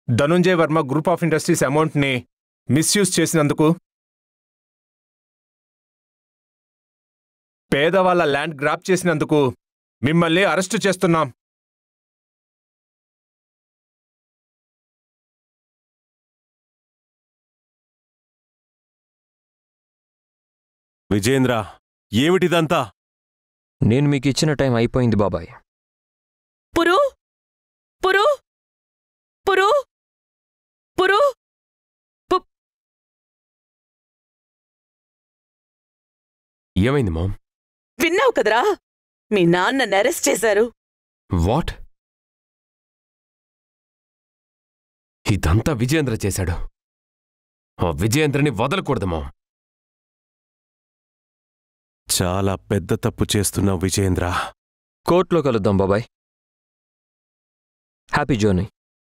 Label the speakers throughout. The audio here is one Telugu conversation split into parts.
Speaker 1: Dhananjay Varma group of industries అమౌంట్ని మిస్యూజ్ చేసినందుకు పేదవాళ్ళ ల్యాండ్ గ్రాప్ చేసినందుకు మిమ్మల్ని అరెస్టు చేస్తున్నాం
Speaker 2: విజేంద్ర ఏమిటిదంతా
Speaker 3: నేను మీకు ఇచ్చిన టైం అయిపోయింది బాబాయ్
Speaker 4: పురు పురు పురు పురు
Speaker 5: ఏమైంది మామ్
Speaker 4: విన్నావు కదరా మీ నాన్నని అరెస్ట్ చేశారు
Speaker 5: వాట్ ఇదంతా విజయేంద్ర చేశాడు ఆ విజయేంద్రని వదలకూడదు మామ్
Speaker 2: చాలా పెద్ద తప్పు చేస్తున్న విజేంద్ర
Speaker 3: కోర్టులో కలుద్దాం బాబాయ్ హ్యాపీ జర్నీ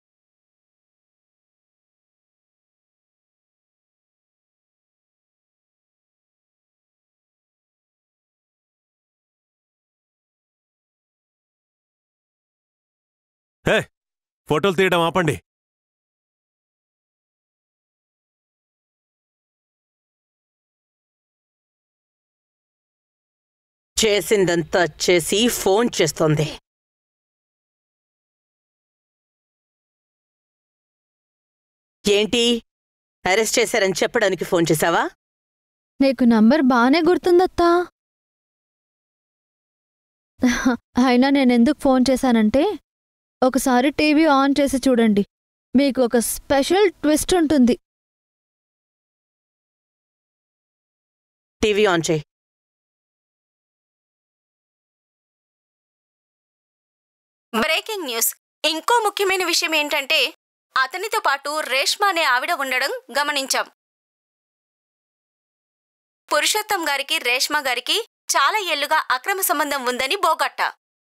Speaker 2: హే ఫోటోలు తీయడం ఆపండి
Speaker 4: చేసిందంతా చేసి ఫోన్ చేస్తోంది ఏంటి అరెస్ట్ చేశారని చెప్పడానికి ఫోన్ చేశావా
Speaker 6: నీకు నంబర్ బానే గుర్తుందత్తా అయినా నేనెందుకు ఫోన్ చేశానంటే ఒకసారి టీవీ ఆన్ చేసి చూడండి మీకు ఒక స్పెషల్ ట్విస్ట్ ఉంటుంది
Speaker 4: టీవీ ఆన్ చేయి
Speaker 7: బ్రేకింగ్ న్యూస్ ఇంకో ముఖ్యమైన విషయం ఏంటంటే అతనితో పాటు రేష్మ అనే ఆవిడ ఉండడం గమనించాం పురుషోత్తం గారికి రేష్మ గారికి చాలా ఏళ్లుగా అక్రమ సంబంధం ఉందని బోగట్టా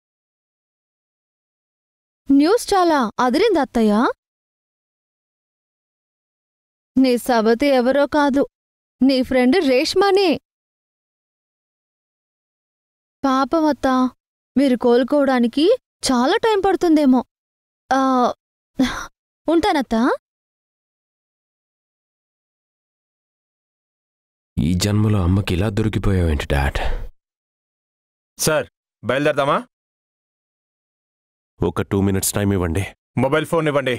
Speaker 6: న్యూస్ చాలా అదిరింది అత్తయ్య నీ సవతి ఎవరో కాదు నీ ఫ్రెండ్ రేష్మానే పాపం అత్త మీరు కోలుకోవడానికి చాలా టైం పడుతుందేమో ఆ, ఉంటానత్తా
Speaker 5: ఈ జన్మలో అమ్మకి ఇలా దొరికిపోయావేంటి డాడ్
Speaker 1: సార్ బయలుదేరదామా
Speaker 2: ఒక టూ మినిట్స్ టైం ఇవ్వండి
Speaker 1: మొబైల్ ఫోన్ ఇవ్వండి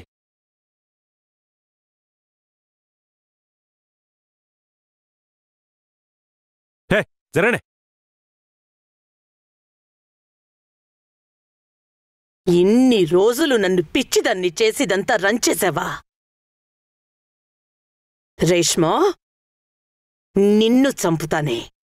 Speaker 2: జరగండి
Speaker 4: ఇన్ని రోజులు నన్ను పిచ్చిదాన్ని చేసిదంతా రన్ చేసావా రేష్మా నిన్ను చంపుతానే